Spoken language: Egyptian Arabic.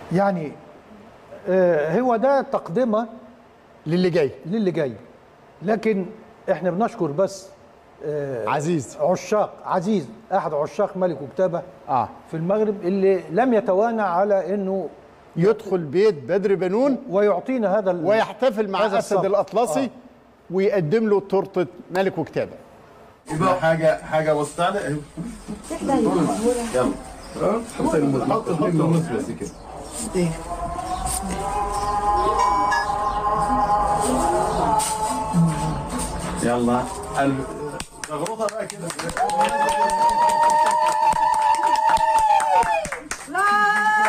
يعني آه، هو ده تقدمه للي جاي للي جاي لكن احنا بنشكر بس آه، عزيز عشاق عزيز احد عشاق ملك وكتابه اه في المغرب اللي لم يتوانى على انه يدخل بيت بدر بنون ويعطينا هذا ال- ويحتفل مع هذا اسد الصف. الاطلسي آه. ويقدم له تورته ملك وكتابه يبقى حاجه حاجه بص على اهي يلا حط حط النص بس كده يلا ال- زغروطه بقى كده لا